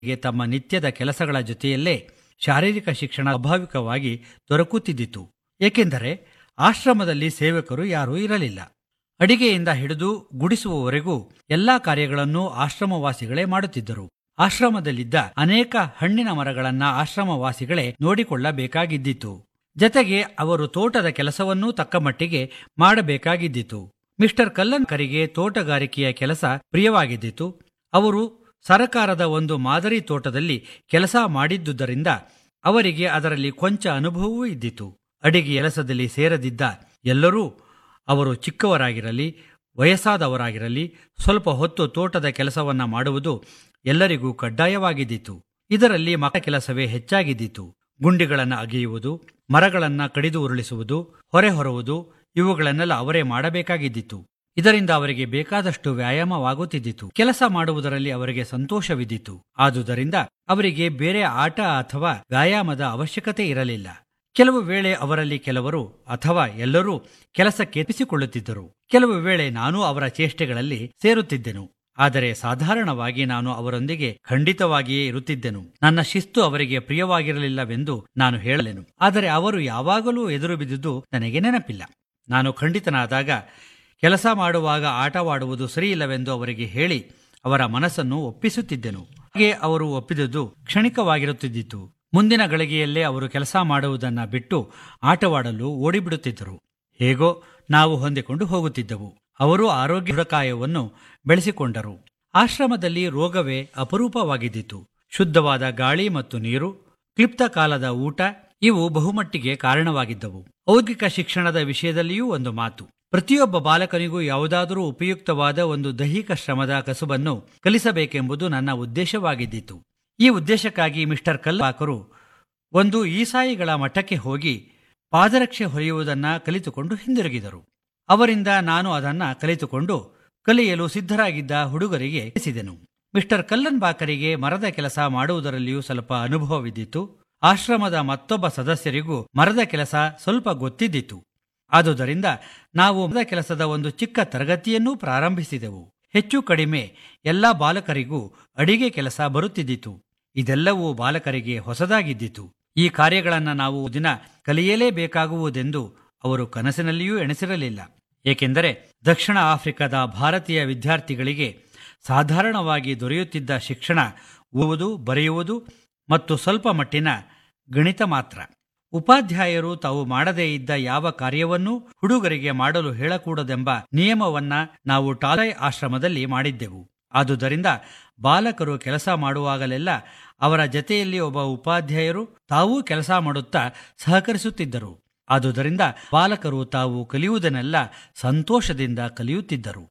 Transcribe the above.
ಗೆ ತಮ್ಮ ನಿತ್ಯದ ಕೆಲಸಗಳ ಜೊತೆಯಲ್ಲೇ ಶಾರೀರಿಕ ಶಿಕ್ಷಣ ಸ್ವಾಭಾವಿಕವಾಗಿ ದೊರಕುತ್ತಿದ್ದಿತು ಏಕೆಂದರೆ ಆಶ್ರಮದಲ್ಲಿ ಸೇವಕರು ಯಾರೂ ಇರಲಿಲ್ಲ ಅಡಿಗೆಯಿಂದ ಹಿಡಿದು ಗುಡಿಸುವವರೆಗೂ ಎಲ್ಲಾ ಕಾರ್ಯಗಳನ್ನು ಆಶ್ರಮವಾಸಿಗಳೇ ಮಾಡುತ್ತಿದ್ದರು ಆಶ್ರಮದಲ್ಲಿದ್ದ ಅನೇಕ ಹಣ್ಣಿನ ಮರಗಳನ್ನ ಆಶ್ರಮವಾಸಿಗಳೇ ನೋಡಿಕೊಳ್ಳಬೇಕಾಗಿದ್ದಿತು ಜತೆಗೆ ಅವರು ತೋಟದ ಕೆಲಸವನ್ನೂ ತಕ್ಕಮಟ್ಟಿಗೆ ಮಾಡಬೇಕಾಗಿದ್ದಿತು ಮಿಸ್ಟರ್ ಕಲ್ಲನ್ಕರಿಗೆ ತೋಟಗಾರಿಕೆಯ ಕೆಲಸ ಪ್ರಿಯವಾಗಿದ್ದಿತು ಅವರು ಸರಕಾರದ ಒಂದು ಮಾದರಿ ತೋಟದಲ್ಲಿ ಕೆಲಸ ಮಾಡಿದ್ದುದರಿಂದ ಅವರಿಗೆ ಅದರಲ್ಲಿ ಕೊಂಚ ಅನುಭವವೂ ಇದ್ದಿತು ಅಡಿಗೆ ಕೆಲಸದಲ್ಲಿ ಸೇರದಿದ್ದ ಎಲ್ಲರೂ ಅವರು ಚಿಕ್ಕವರಾಗಿರಲಿ ವಯಸ್ಸಾದವರಾಗಿರಲಿ ಸ್ವಲ್ಪ ಹೊತ್ತು ತೋಟದ ಕೆಲಸವನ್ನ ಮಾಡುವುದು ಎಲ್ಲರಿಗೂ ಕಡ್ಡಾಯವಾಗಿದ್ದಿತು ಇದರಲ್ಲಿ ಮಕ ಕೆಲಸವೇ ಹೆಚ್ಚಾಗಿದ್ದಿತು ಗುಂಡಿಗಳನ್ನು ಅಗೆಯುವುದು ಮರಗಳನ್ನ ಕಡಿದು ಉರುಳಿಸುವುದು ಹೊರೆ ಹೊರುವುದು ಇವುಗಳನ್ನೆಲ್ಲ ಅವರೇ ಮಾಡಬೇಕಾಗಿದ್ದಿತು ಇದರಿಂದ ಅವರಿಗೆ ಬೇಕಾದಷ್ಟು ವ್ಯಾಯಾಮವಾಗುತ್ತಿದ್ದಿತು ಕೆಲಸ ಮಾಡುವುದರಲ್ಲಿ ಅವರಿಗೆ ಸಂತೋಷವಿದ್ದಿತು ಆದುದರಿಂದ ಅವರಿಗೆ ಬೇರೆ ಆಟ ಅಥವಾ ವ್ಯಾಯಾಮದ ಅವಶ್ಯಕತೆ ಇರಲಿಲ್ಲ ಕೆಲವು ವೇಳೆ ಅವರಲ್ಲಿ ಕೆಲವರು ಅಥವಾ ಎಲ್ಲರೂ ಕೆಲಸಕ್ಕೆ ಎಪ್ಪಿಸಿಕೊಳ್ಳುತ್ತಿದ್ದರು ಕೆಲವು ವೇಳೆ ನಾನು ಅವರ ಚೇಷ್ಟೆಗಳಲ್ಲಿ ಸೇರುತ್ತಿದ್ದೆನು ಆದರೆ ಸಾಧಾರಣವಾಗಿ ನಾನು ಅವರೊಂದಿಗೆ ಖಂಡಿತವಾಗಿಯೇ ಇರುತ್ತಿದ್ದೆನು ನನ್ನ ಶಿಸ್ತು ಅವರಿಗೆ ಪ್ರಿಯವಾಗಿರಲಿಲ್ಲವೆಂದು ನಾನು ಹೇಳಲೆನು ಆದರೆ ಅವರು ಯಾವಾಗಲೂ ಎದುರು ಬಿದ್ದುದು ನನಗೆ ನೆನಪಿಲ್ಲ ನಾನು ಖಂಡಿತನಾದಾಗ ಕೆಲಸ ಮಾಡುವಾಗ ಆಟವಾಡುವುದು ಸರಿಯಿಲ್ಲವೆಂದು ಅವರಿಗೆ ಹೇಳಿ ಅವರ ಮನಸ್ಸನ್ನು ಒಪ್ಪಿಸುತ್ತಿದ್ದೆನು ಹಾಗೆ ಅವರು ಒಪ್ಪಿದುದು ಕ್ಷಣಿಕವಾಗಿರುತ್ತಿದ್ದಿತು ಮುಂದಿನ ಗಳಿಗೆಯಲ್ಲೇ ಅವರು ಕೆಲಸ ಮಾಡುವುದನ್ನ ಬಿಟ್ಟು ಆಟವಾಡಲು ಓಡಿಬಿಡುತ್ತಿದ್ದರು ಹೇಗೋ ನಾವು ಹೊಂದಿಕೊಂಡು ಹೋಗುತ್ತಿದ್ದೆವು ಅವರು ಆರೋಗ್ಯ ದೃಢಕಾಯವನ್ನು ಬೆಳೆಸಿಕೊಂಡರು ಆಶ್ರಮದಲ್ಲಿ ರೋಗವೇ ಅಪರೂಪವಾಗಿದ್ದಿತು ಶುದ್ಧವಾದ ಗಾಳಿ ಮತ್ತು ನೀರು ಕ್ಲಿಪ್ತ ಕಾಲದ ಊಟ ಇವು ಬಹುಮಟ್ಟಿಗೆ ಕಾರಣವಾಗಿದ್ದವು ಔದ್ಗಿಕ ಶಿಕ್ಷಣದ ವಿಷಯದಲ್ಲಿಯೂ ಒಂದು ಮಾತು ಪ್ರತಿಯೊಬ್ಬ ಬಾಲಕನಿಗೂ ಯಾವುದಾದರೂ ಉಪಯುಕ್ತವಾದ ಒಂದು ದೈಹಿಕ ಶ್ರಮದ ಕಸುಬನ್ನು ಕಲಿಸಬೇಕೆಂಬುದು ನನ್ನ ಉದ್ದೇಶವಾಗಿದ್ದಿತು ಈ ಉದ್ದೇಶಕ್ಕಾಗಿ ಮಿಸ್ಟರ್ ಕಲ್ಲಾಕರು ಒಂದು ಈಸಾಯಿಗಳ ಮಠಕ್ಕೆ ಹೋಗಿ ಪಾದರಕ್ಷೆ ಹೊರೆಯುವುದನ್ನ ಕಲಿತುಕೊಂಡು ಹಿಂದಿರುಗಿದರು ಅವರಿಂದ ನಾನು ಅದನ್ನ ಕಲಿತುಕೊಂಡು ಕಲಿಯಲು ಸಿದ್ಧರಾಗಿದ್ದ ಹುಡುಗರಿಗೆ ತಿಳಿಸಿದೆನು ಮಿಸ್ಟರ್ ಕಲ್ಲನ್ ಬಾಕರಿಗೆ ಮರದ ಕೆಲಸ ಮಾಡುವುದರಲ್ಲಿಯೂ ಸ್ವಲ್ಪ ಅನುಭವವಿದ್ದಿತು ಆಶ್ರಮದ ಮತ್ತೊಬ್ಬ ಸದಸ್ಯರಿಗೂ ಮರದ ಕೆಲಸ ಸ್ವಲ್ಪ ಗೊತ್ತಿದ್ದಿತು ಆದುದರಿಂದ ನಾವು ಮರದ ಕೆಲಸದ ಒಂದು ಚಿಕ್ಕ ತರಗತಿಯನ್ನೂ ಪ್ರಾರಂಭಿಸಿದೆವು ಹೆಚ್ಚು ಕಡಿಮೆ ಎಲ್ಲಾ ಬಾಲಕರಿಗೂ ಅಡಿಗೆ ಕೆಲಸ ಬರುತ್ತಿದ್ದಿತು ಇದೆಲ್ಲವೂ ಬಾಲಕರಿಗೆ ಹೊಸದಾಗಿದ್ದಿತು ಈ ಕಾರ್ಯಗಳನ್ನು ನಾವು ದಿನ ಕಲಿಯಲೇಬೇಕಾಗುವುದೆಂದು ಅವರು ಕನಸಿನಲ್ಲಿಯೂ ಎಣಿಸಿರಲಿಲ್ಲ ಏಕೆಂದರೆ ದಕ್ಷಿಣ ಆಫ್ರಿಕಾದ ಭಾರತೀಯ ವಿದ್ಯಾರ್ಥಿಗಳಿಗೆ ಸಾಧಾರಣವಾಗಿ ದೊರೆಯುತ್ತಿದ್ದ ಶಿಕ್ಷಣ ಓದುವುದು ಬರೆಯುವುದು ಮತ್ತು ಸ್ವಲ್ಪ ಮಟ್ಟಿನ ಗಣಿತ ಮಾತ್ರ ಉಪಾಧ್ಯಾಯರು ತಾವು ಮಾಡದೇ ಇದ್ದ ಯಾವ ಕಾರ್ಯವನ್ನೂ ಹುಡುಗರಿಗೆ ಮಾಡಲು ಹೇಳಕೂಡದೆಂಬ ನಿಯಮವನ್ನ ನಾವು ಟಾಲಯ್ ಆಶ್ರಮದಲ್ಲಿ ಮಾಡಿದ್ದೆವು ಆದುದರಿಂದ ಬಾಲಕರು ಕೆಲಸ ಮಾಡುವಾಗಲೆಲ್ಲ ಅವರ ಜತೆಯಲ್ಲಿ ಒಬ್ಬ ಉಪಾಧ್ಯಾಯರು ತಾವೂ ಕೆಲಸ ಮಾಡುತ್ತಾ ಸಹಕರಿಸುತ್ತಿದ್ದರು ಆದುದರಿಂದ ಬಾಲಕರು ತಾವು ಕಲಿಯುವುದನ್ನೆಲ್ಲ ಸಂತೋಷದಿಂದ ಕಲಿಯುತ್ತಿದ್ದರು